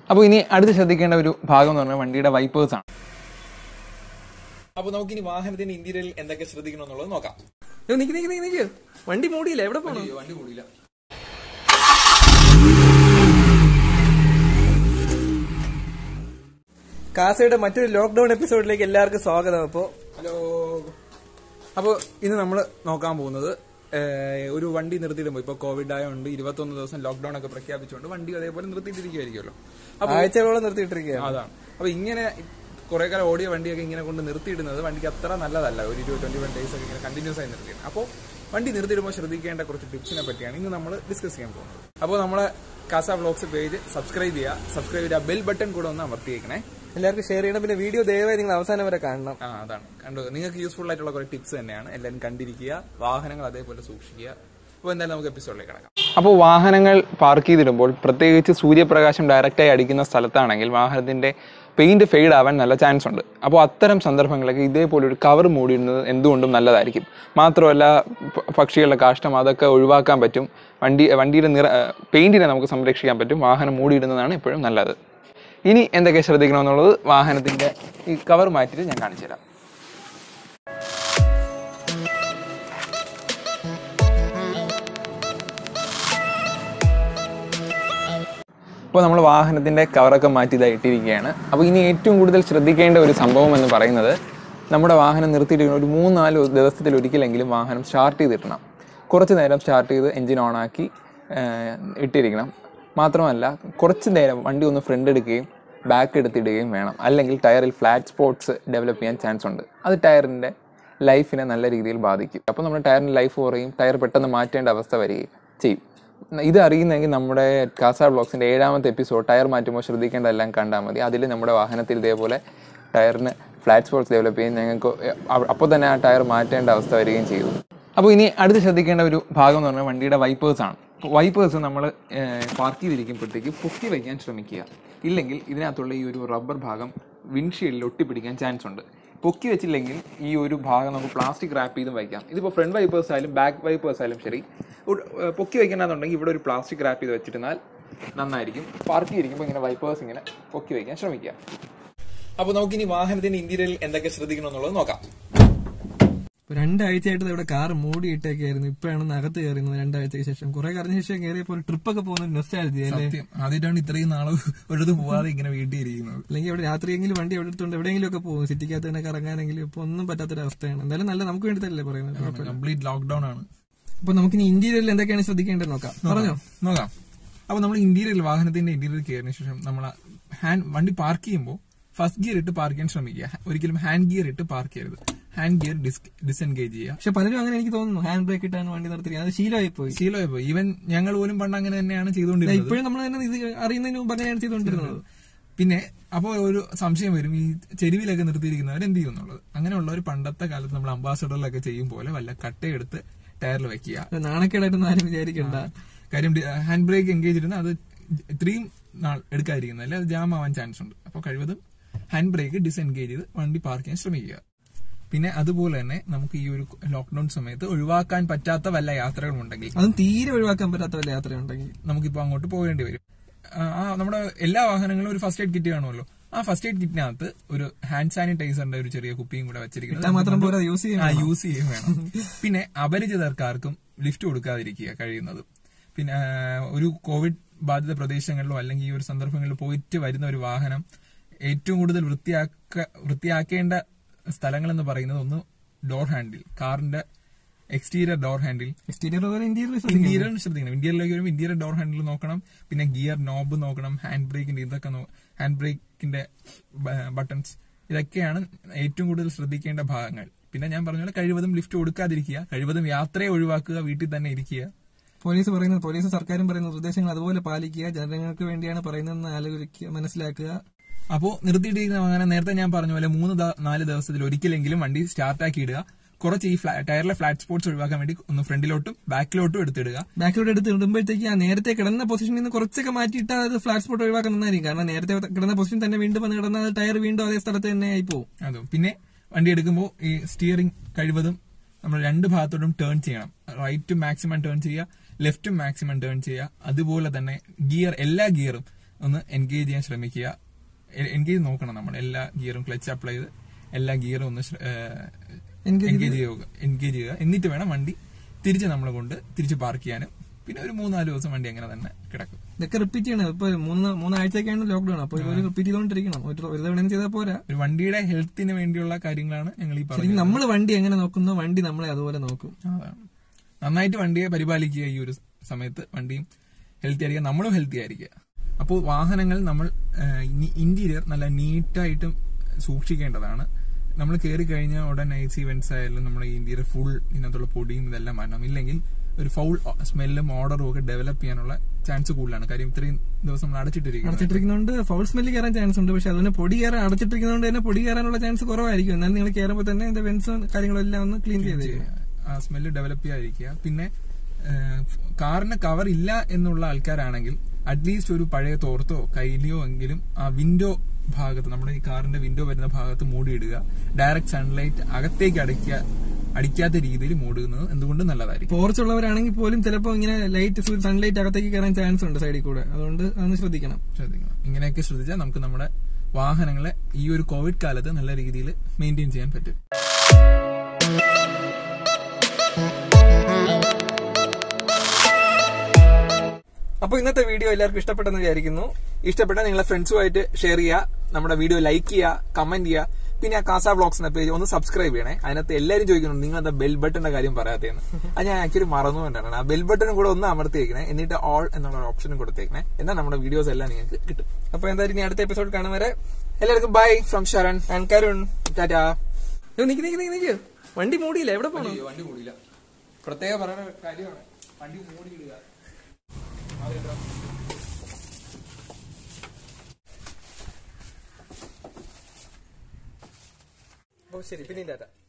അപ്പോൾ ഇനി അടുത്ത് ശ്രദ്ധിക്കേണ്ട ഒരു ഭാഗം എന്ന് പറഞ്ഞാൽ വണ്ടിയുടെ വൈപ്പേഴ്സ് ആണ് അപ്പോൾ നമുക്കിനി വാഹനത്തിന്റെ ഇന്റീരിയറിൽ എന്തൊക്കെ ശ്രദ്ധിക്കണം എന്നുള്ളത് നോക്കാം അയ്യോ, നിക്ക് നിക്ക് നിക്ക് നിക്ക് വണ്ടി മൂടിയില്ല എവിടെ പോകണം വണ്ടി കൂടിയില്ല കാസയുടെ മറ്റൊരു ലോക്ക്ഡൌൺ എപ്പിസോഡിലേക്ക് എല്ലാവർക്കും സ്വാഗതം അപ്പോ ഹലോ അപ്പോൾ ഇന്ന് നമ്മൾ നോക്കാൻ പോകുന്നത് ഏഹ്, ഒരു വണ്ടി നിർത്തിയിടുമ്പോൾ ഇപ്പോൾ കോവിഡ് ആയതുകൊണ്ട് ഇരുപത്തൊന്ന് ദിവസം ലോക്ക്ഡൌൺ ഒക്കെ പ്രഖ്യാപിച്ചുകൊണ്ട് വണ്ടി അതേപോലെ നിർത്തിയിട്ടിരിക്കുമായിരിക്കുമല്ലോ അപ്പോൾ ആഴ്ചകളോളം നിർത്തിയിട്ടിരിക്കുകയാണ് അതാണ് അപ്പോൾ ഇങ്ങനെ കുറെ കാലം ഓടിയ വണ്ടിയൊക്കെ ഇങ്ങനെ കൊണ്ട് നിർത്തിയിടുന്നത് വണ്ടിക്ക് അത്ര നല്ലതല്ല ഒരു ഇരുപത് ട്വന്റി വൺ ഡേയ്സ് ഒക്കെ ഇങ്ങനെ കണ്ടിന്യൂസ് ആയി നിർത്തിയിടുന്നത് അപ്പോൾ വണ്ടി നിർത്തിയിടുമ്പോൾ ശ്രദ്ധിക്കേണ്ട കുറച്ച് ടിപ്സിനെ പറ്റിയാണ് ഇന്ന് നമ്മൾ ഡിസ്കസ് ചെയ്യാൻ പോകുന്നത് അപ്പോൾ നമ്മളെ കാസ വ്ളോഗ്സ് പേജ് സബ്സ്ക്രൈബ് ചെയ്യുക സബ്സ്ക്രൈബ് ചെയ്യുക ബെൽ ബട്ടൺ കൂടെ ഒന്ന് അമർത്തിയേക്കണേ എല്ലാവർക്കും ഷെയർ ചെയ്യണം പിന്നെ വീഡിയോ ദയവായി നിങ്ങൾ അവസാനം വരെ കാണണം ആ അതാണ് കണ്ടു നിങ്ങൾക്ക് യൂസ്ഫുൾ ആയിട്ടുള്ള കുറെ ടിപ്സ് തന്നെയാണ് എല്ലാവരും കണ്ടിരിക്കുക വാഹനങ്ങൾ അതേപോലെ സൂക്ഷിക്കുക അപ്പോൾ എന്തായാലും നമുക്ക് എപ്പിസോഡിലേക്ക് കിടക്കാം അപ്പോൾ വാഹനങ്ങൾ പാർക്ക് ചെയ്തിടുമ്പോൾ പ്രത്യേകിച്ച് സൂര്യപ്രകാശം ഡയറക്റ്റായി അടിക്കുന്ന സ്ഥലത്താണെങ്കിൽ വാഹനത്തിന്റെ പെയിന്റ് ഫെയ്ഡ് ആവാൻ നല്ല ചാൻസ് ഉണ്ട് അപ്പോൾ അത്തരം സന്ദർഭങ്ങളിലൊക്കെ ഇതേപോലെ ഒരു കവർ മൂടിയിടുന്നത് എന്തുകൊണ്ടും നല്ലതായിരിക്കും മാത്രമല്ല പ- പക്ഷികളുടെ കാഷ്ടം അതൊക്കെ ഒഴിവാക്കാൻ പറ്റും വണ്ടി വണ്ടിയുടെ നിറ പെയിന്റിനെ നമുക്ക് സംരക്ഷിക്കാൻ പറ്റും വാഹനം മൂടിയിടുന്നതാണ് എപ്പോഴും നല്ലത് ഇനി എന്തൊക്കെ ശ്രദ്ധിക്കണമെന്നുള്ളത് വാഹനത്തിന്റെ ഈ കവർ മാറ്റിയിട്ട് ഞാൻ കാണിച്ചു തരാം ഇപ്പോൾ നമ്മൾ വാഹനത്തിൻ്റെ കവറൊക്കെ മാറ്റി ഇതാ ഇട്ടിരിക്കുകയാണ് അപ്പോൾ ഇനി ഏറ്റവും കൂടുതൽ ശ്രദ്ധിക്കേണ്ട ഒരു സംഭവം എന്ന് പറയുന്നത് നമ്മുടെ വാഹനം നിർത്തിയിട്ടിരിക്കുന്ന ഒരു മൂന്ന് നാല് ദിവസത്തിൽ ഒരിക്കലെങ്കിലും വാഹനം സ്റ്റാർട്ട് ചെയ്തിടണം കുറച്ച് നേരം സ്റ്റാർട്ട് ചെയ്ത് എൻജിൻ ഓണാക്കി ഇട്ടിരിക്കണം മാത്രമല്ല കുറച്ച് നേരം വണ്ടി ഒന്ന് ഫ്രണ്ട് എടുക്കുകയും ബാക്ക് എടുത്തിടുകയും വേണം അല്ലെങ്കിൽ ടയറിൽ ഫ്ലാറ്റ് സ്പോട്ട്സ് ഡെവലപ്പ് ചെയ്യാൻ ചാൻസ് ഉണ്ട് അത് ടയറിൻ്റെ ലൈഫിനെ നല്ല രീതിയിൽ ബാധിക്കും അപ്പോൾ നമ്മുടെ ടയറിൻ്റെ ലൈഫ് കുറയും ടയർ പെട്ടെന്ന് മാറ്റേണ്ട അവസ്ഥ വരികയും ചെയ്യും ഇത് അറിയുന്നെങ്കിൽ നമ്മുടെ കാസ ബ്ലോഗ്സിന്റെ ഏഴാമത്തെ എപ്പിസോഡ് ടയർ മാറ്റുമ്പോൾ ശ്രദ്ധിക്കേണ്ടതെല്ലാം കണ്ടാൽ മതി അതിൽ നമ്മുടെ വാഹനത്തിൽ ഇതേപോലെ ടയറിന് ഫ്ലാറ്റ് സ്പോട്ട്സ് ഡെവലപ്പ് ചെയ്യും ഞങ്ങൾക്ക് അപ്പോൾ തന്നെ ആ ടയർ മാറ്റേണ്ട അവസ്ഥ വരികയും ചെയ്തു അപ്പോൾ ഇനി അടുത്ത് ശ്രദ്ധിക്കേണ്ട ഒരു ഭാഗം എന്ന് പറഞ്ഞാൽ വണ്ടിയുടെ വൈപ്പേഴ്സ് ആണ് വൈപ്പേഴ്സ് നമ്മൾ പാർക്ക് ചെയ്തിരിക്കുമ്പോഴത്തേക്ക് പൊക്കി വയ്ക്കാൻ ശ്രമിക്കുക ഇല്ലെങ്കിൽ ഇതിനകത്തുള്ള ഈ ഒരു റബ്ബർ ഭാഗം വിൻഷീൽഡിൽ ഒട്ടിപ്പിടിക്കാൻ ചാൻസ് ഉണ്ട് പൊക്കി വെച്ചില്ലെങ്കിൽ ഈ ഒരു ഭാഗം നമുക്ക് പ്ലാസ്റ്റിക് റാപ്പ് ചെയ്തും വയ്ക്കാം ഇതിപ്പോൾ ഫ്രണ്ട് വൈപ്പേഴ്സ് ആയാലും ബാക്ക് വൈപ്പേഴ്സ് ആയാലും ശരി ഒരു, ഏഹ്, പൊക്കി വയ്ക്കണമെന്നുണ്ടെങ്കിൽ ഇവിടെ ഒരു പ്ലാസ്റ്റിക് റാപ്പ് ചെയ്ത് വെച്ചിരുന്നാൽ നന്നായിരിക്കും പാർക്ക് ചെയ്തിരിക്കുമ്പോൾ ഇങ്ങനെ വൈപ്പേഴ്സ് ഇങ്ങനെ പൊക്കി വയ്ക്കാൻ ശ്രമിക്കുക അപ്പോൾ നമുക്കിനി വാഹനത്തിന്റെ ഇന്റീരിയറിൽ എന്തൊക്കെ ശ്രദ്ധിക്കണം എന്നുള്ളത് നോക്കാം ഇപ്പൊ രണ്ടാഴ്ചയായിട്ട് ഇവിടെ കാർ മൂടിയിട്ടൊക്കെയായിരുന്നു ഇപ്പോഴാണ് അകത്ത് കയറുന്നത് രണ്ടാഴ്ചയ്ക്ക് ശേഷം കുറെ കാലത്തിന് ശേഷം കയറിയപ്പോൾ ട്രിപ്പൊക്കെ പോകുന്ന നൊസ്റ്റാലജി അല്ലേ സത്യം ആദ്യമായിട്ടാണ് ഇത്രയും നാള് ഒരിടത്ത് പോവാതെ ഇങ്ങനെ വീട്ടിൽ ഇരിക്കുന്നത് അല്ലെങ്കിൽ അവിടെ രാത്രിയെങ്കിലും വണ്ടി എവിടെ എടുത്തുകൊണ്ട് എവിടെയെങ്കിലും ഒക്കെ പോകും സിറ്റിക്കകത്ത് തന്നെ കറങ്ങാനെങ്കിലും ഇപ്പൊ ഒന്നും പറ്റാത്തൊരു അവസ്ഥയാണ് എന്തായാലും നല്ല നമുക്ക് വേണ്ടി തന്നെയല്ലേ പറയുന്നത് കുഴപ്പമില്ല. കംപ്ലീറ്റ് ലോക്ക്ഡൌൺ ആണ് അപ്പൊ നമുക്കിനി ഇന്റീരിയറിൽ എന്തൊക്കെയാണ് ശ്രദ്ധിക്കേണ്ടത് നോക്കാം പറഞ്ഞോ നോക്കാം അപ്പോൾ നമ്മൾ ഇന്റീരിയൽ വാഹനത്തിന്റെ ഇന്റീരിയൽ കയറിയ ശേഷം നമ്മൾ ഹാൻഡ് വണ്ടി പാർക്ക് ചെയ്യുമ്പോൾ ഫസ്റ്റ് ഗിയർ ഇട്ട് പാർക്ക് ചെയ്യാൻ ശ്രമിക്കുക ഒരിക്കലും ഹാൻഡ് ഗിയർ ഇട്ട് പാർക്ക് ചെയ്യരുത് ഹാൻഡ് ഗിയർ ഡിസെൻഗേജ് ചെയ്യുക പക്ഷെ പലരും അങ്ങനെ എനിക്ക് തോന്നുന്നു ഹാൻഡ് ബ്രേക്ക് ഇട്ടാണ് വണ്ടി നിർത്തി അത് ശീലമായി പോയി ശീലമായി പോയി ഈവൻ ഞങ്ങൾ പോലും പണ്ട് അങ്ങനെ തന്നെയാണ് ചെയ്തുകൊണ്ടിരുന്നത് ഇപ്പോഴും നമ്മൾ തന്നെ ഇത് അറിയുന്നതിന് മുമ്പ് അങ്ങനെയാണ് ചെയ്തുകൊണ്ടിരുന്നത് പിന്നെ അപ്പോൾ ഒരു സംശയം വരും ഈ ചെരുവിലൊക്കെ നിർത്തിയിരിക്കുന്നവർ എന്ത് ചെയ്യും എന്നുള്ളത് അങ്ങനെയുള്ളവർ പണ്ടത്തെ കാലത്ത് നമ്മൾ അംബാസഡറിലൊക്കെ ചെയ്യും പോലെ വല്ല കട്ടയെടുത്ത് ടയറിൽ വെക്കുക അത് നാണക്കേടായിട്ടൊന്നും ആരും വിചാരിക്കണ്ട കാര്യം ഹാൻഡ് ബ്രേക്ക് എൻഗേജ് ഇരുന്ന് അത് ഇത്രയും നാൾ എടുക്കാതിരിക്കുന്നത് അല്ലെ അത് ജാം ആവാൻ ചാൻസ് ഉണ്ട് അപ്പോൾ കഴിവതും ഹാൻഡ് ബ്രേക്ക് ഡിസെൻഗേജ് ചെയ്ത് വണ്ടി പാർക്ക് ചെയ്യാൻ ശ്രമിക്കുക പിന്നെ അതുപോലെ തന്നെ നമുക്ക് ഈ ഒരു ലോക്ക്ഡൌൺ സമയത്ത് ഒഴിവാക്കാൻ പറ്റാത്ത വല്ല യാത്രകളുണ്ടെങ്കിൽ അതും തീരെ ഒഴിവാക്കാൻ പറ്റാത്ത വല്ല യാത്രയുണ്ടെങ്കിൽ നമുക്കിപ്പോൾ അങ്ങോട്ട് പോകേണ്ടി വരും ആ, ആ നമ്മുടെ എല്ലാ വാഹനങ്ങളും ഒരു ഫസ്റ്റ് എയ്ഡ് കിറ്റ് കാണുമല്ലോ ആ ഫസ്റ്റ് എയ്ഡ് കിറ്റിനകത്ത് ഒരു ഹാൻഡ് സാനിറ്റൈസറിന്റെ ഒരു ചെറിയ കുപ്പിയും കൂടെ വെച്ചിരിക്കുന്നത് മാത്രം പോരാ യൂസ് ചെയ്യാൻ ആ യൂസ് ചെയ്യും വേണം പിന്നെ അപരിചിതർക്കാർക്കും ലിഫ്റ്റ് കൊടുക്കാതിരിക്കുക കഴിയുന്നത് പിന്നെ ആ, ഒരു കോവിഡ് ബാധിത പ്രദേശങ്ങളിലോ അല്ലെങ്കിൽ ഈ ഒരു സന്ദർഭങ്ങളിൽ പോയിട്ട് വരുന്ന ഒരു വാഹനം ഏറ്റവും കൂടുതൽ വൃത്തിയാക്ക വൃത്തിയാക്കേണ്ട സ്ഥലങ്ങൾ എന്ന് പറയുന്നത് ഒന്ന് ഡോർ ഹാൻഡിൽ കാറിന്റെ എക്സ്റ്റീരിയർ ഡോർ ഹാൻഡിൽ എക്സ്റ്റീരിയർ അതുപോലെ ഇന്റീരിയർ ഇന്റീരിയർ ശ്രദ്ധിക്കണം ഇന്റീരിയറിലേക്ക് വരുമ്പോൾ ഇന്റീരിയർ ഡോർ ഹാൻഡിൽ നോക്കണം പിന്നെ ഗിയർ നോബ് നോക്കണം ഹാൻഡ് ബ്രേക്കിന്റെ ഇതൊക്കെ ഹാൻഡ് ബ്രേക്കിന്റെ ബട്ടൺസ് ഇതൊക്കെയാണ് ഏറ്റവും കൂടുതൽ ശ്രദ്ധിക്കേണ്ട ഭാഗങ്ങൾ പിന്നെ ഞാൻ പറഞ്ഞ പോലെ കഴിവതും ലിഫ്റ്റ് കൊടുക്കാതിരിക്കുക കഴിവതും യാത്രയെ ഒഴിവാക്കുക വീട്ടിൽ തന്നെ ഇരിക്കുക പോലീസ് പറയുന്നത് പോലീസ് സർക്കാരും പറയുന്ന നിർദ്ദേശങ്ങൾ അതുപോലെ പാലിക്കുക ജനങ്ങൾക്ക് വേണ്ടിയാണ് പറയുന്നതെന്ന് ആലോചിക്കുക മനസ്സിലാക്കുക അപ്പോൾ നിർത്തിയിട്ടിരിക്കുന്ന വാഹനം നേരത്തെ ഞാൻ പറഞ്ഞ പോലെ മൂന്ന് ദ- നാല് ദിവസത്തിൽ ഒരിക്കലെങ്കിലും വണ്ടി സ്റ്റാർട്ടാക്കി ഇടുക കുറച്ച് ഈ ഫ്ലാ- ടയറിലെ ഫ്ലാറ്റ് സ്പോട്ട്സ് ഒഴിവാക്കാൻ വേണ്ടി ഒന്ന് ഫ്രണ്ടിലോട്ടും ബാക്കിലോട്ടും എടുത്തിടുക ബാക്കിലോട്ട് എടുത്ത് ഇടുമ്പോഴത്തേക്ക് ആ നേരത്തെ കിടന്ന പൊസിഷനിൽ നിന്ന് കുറച്ചൊക്കെ മാറ്റിയിട്ട് അത് ഫ്ലാറ്റ് സ്പോട്ട് ഒഴിവാക്കാൻ നന്നായിരിക്കും കാരണം നേരത്തെ കിടന്ന പൊസിഷൻ തന്നെ വീണ്ടും വന്ന് കിടന്ന ടയർ വീണ്ടും അതേ സ്ഥലത്ത് തന്നെ ആയി പോകും അതും പിന്നെ വണ്ടി എടുക്കുമ്പോൾ ഈ സ്റ്റിയറിംഗ് കഴിവതും നമ്മൾ രണ്ട് ഭാഗത്തോടും ടേൺ ചെയ്യണം റൈറ്റ് മാക്സിമം ടേൺ ചെയ്യുക ലെഫ്റ്റും മാക്സിമം ടേൺ ചെയ്യുക അതുപോലെ തന്നെ ഗിയർ എല്ലാ ഗിയറും ഒന്ന് എൻഗേജ് ചെയ്യാൻ ശ്രമിക്കുക എൻഗേജ് നോക്കണം നമ്മൾ എല്ലാ ഗിയറും ക്ലച്ച് അപ്ലൈ ചെയ്ത് എല്ലാ ഗിയറും ഒന്ന് എൻഗേജ് ചെയ്യുക എൻഗേജ് ചെയ്യുക എന്നിട്ട് വേണം വണ്ടി തിരിച്ച് നമ്മളെ കൊണ്ട് തിരിച്ച് പാർക്ക് ചെയ്യാനും പിന്നെ ഒരു മൂന്നാല് ദിവസം വണ്ടി അങ്ങനെ തന്നെ കിടക്കും ഇതൊക്കെ റിപ്പീറ്റ് ചെയ്യണം ഇപ്പൊ മൂന്ന് മൂന്നാഴ്ചയൊക്കെയാണ് ലോക്ക്ഡൌൺ അപ്പൊ ഇതൊരു റിപ്പീറ്റ് ചെയ്തോണ്ടിരിക്കണം ഒരു ഒരു തവണ ചെയ്താൽ പോരാ ഒരു വണ്ടിയുടെ ഹെൽത്തിന് വേണ്ടിയുള്ള കാര്യങ്ങളാണ് ഞങ്ങൾ ഈ പറയുന്നത് ശരിക്കും നമ്മൾ വണ്ടി എങ്ങനെ നോക്കുന്നോ വണ്ടി നമ്മളെ അതുപോലെ നോക്കും അതാണ് നന്നായിട്ട് വണ്ടിയെ പരിപാലിക്കുക ഈ ഒരു സമയത്ത് വണ്ടിയും ഹെൽത്തി ആയിരിക്കുക നമ്മളും ഹെൽത്തി ആയിരിക്കുക അപ്പോൾ വാഹനങ്ങൾ നമ്മൾ ഇന്റീരിയർ നല്ല നീറ്റായിട്ടും സൂക്ഷിക്കേണ്ടതാണ് നമ്മൾ കയറി കഴിഞ്ഞാൽ ഉടൻ ഐ സി വെന്റ്സ് ആയാലും നമ്മുടെ ഇന്റീരിയർ ഫുൾ ഇതിനകത്തുള്ള പൊടിയും ഇതെല്ലാം മാറ്റണം ഇല്ലെങ്കിൽ ഒരു ഫൗൾ സ്മെല്ലും ഓർഡറും ഒക്കെ ഡെവലപ്പ് ചെയ്യാനുള്ള ചാൻസ് കൂടുതലാണ് കാര്യം ഇത്രയും ദിവസം നമ്മൾ അടച്ചിട്ടിരിക്കുന്നത് അടച്ചിട്ടിരിക്കുന്നതുകൊണ്ട് ഫൗൾ സ്മെല്ല് കയറാൻ ചാൻസ് ഉണ്ട് പക്ഷെ അതിന് പൊടി കയറാൻ അടച്ചിട്ടിരിക്കുന്നതുകൊണ്ട് തന്നെ പൊടി കയറാനുള്ള ചാൻസ് കുറവായിരിക്കും എന്നാലും നിങ്ങൾ കയറുമ്പോൾ തന്നെ അതിന്റെ വെൻസും കാര്യങ്ങളും എല്ലാം ഒന്ന് ക്ലീൻ ചെയ്ത് ആ സ്മെല്ല് ഡെവലപ്പ് ചെയ്യാതിരിക്കുക പിന്നെ ഏഹ്, കാറിന് കവർ ഇല്ല എന്നുള്ള ആൾക്കാരാണെങ്കിൽ അറ്റ്ലീസ്റ്റ് ഒരു പഴയ തോർത്തോ കയ്യിലെയോ എങ്കിലും ആ വിൻഡോ ഭാഗത്ത് നമ്മുടെ ഈ കാറിന്റെ വിൻഡോ വരുന്ന ഭാഗത്ത് മൂടിയിടുക ഡയറക്റ്റ് സൺലൈറ്റ് അകത്തേക്ക് അടിക്കുക അടിക്കാത്ത രീതിയിൽ മൂടുന്നത് എന്തുകൊണ്ടും നല്ലതായിരിക്കും പോർച്ചുള്ളവരാണെങ്കിൽ പോലും ചിലപ്പോൾ ഇങ്ങനെ ലൈറ്റ് സൺലൈറ്റ് അകത്തേക്ക് കയറാൻ ചാൻസ് ഉണ്ട് സൈഡിൽ കൂടെ അതുകൊണ്ട് അതൊന്ന് ശ്രദ്ധിക്കണം ശ്രദ്ധിക്കണം ഇങ്ങനെയൊക്കെ ശ്രദ്ധിച്ചാൽ നമുക്ക് നമ്മുടെ വാഹനങ്ങളെ ഈ ഒരു കോവിഡ് കാലത്ത് നല്ല രീതിയിൽ മെയിൻറ്റെയിൻ ചെയ്യാൻ പറ്റും അപ്പോൾ ഇന്നത്തെ വീഡിയോ എല്ലാവർക്കും ഇഷ്ടപ്പെട്ടെന്ന് വിചാരിക്കുന്നു ഇഷ്ടപ്പെട്ട നിങ്ങളെ ഫ്രണ്ട്സുമായിട്ട് ഷെയർ ചെയ്യുക നമ്മുടെ വീഡിയോ ലൈക്ക് ചെയ്യുക കമന്റ് ചെയ്യുക പിന്നെ ആ കാസ വ്ളോഗ്സ് എന്ന പേജ് ഒന്ന് സബ്സ്ക്രൈബ് ചെയ്യണേ അതിനകത്ത് എല്ലാവരും ചോദിക്കുന്നുണ്ട് നിങ്ങൾ എന്താ ബെൽ ബട്ടന്റെ കാര്യം പറയാത്തേന്ന് അത് ഞാൻ ആക്ച്വലി മറന്നുകൊണ്ടാണ് ആ ബെൽ ബട്ടനും കൂടെ ഒന്ന് അമർത്തിയേക്കണേ എന്നിട്ട് ഓൾ എന്നുള്ള ഓപ്ഷനും കൊടുത്തേക്കണേ എന്നാൽ നമ്മുടെ വീഡിയോസ് എല്ലാം നിങ്ങൾക്ക് കിട്ടും അപ്പൊ എന്തായാലും ഇനി അടുത്ത എപ്പിസോഡ് കാണും വരെ എല്ലാവർക്കും bye from Saran and Karun tata അയ്യോ, നിക്ക് നിക്ക് നിക്ക് നിക്ക് വണ്ടി മൂടിയില്ല എവിടെ പോകണം വണ്ടി മൂടിയില്ല പ്രത്യേക പറയുന്ന കാര്യമാണ് വണ്ടി മൂടിയിടുക ഓ ശരി പിന്നെ ടാറ്റ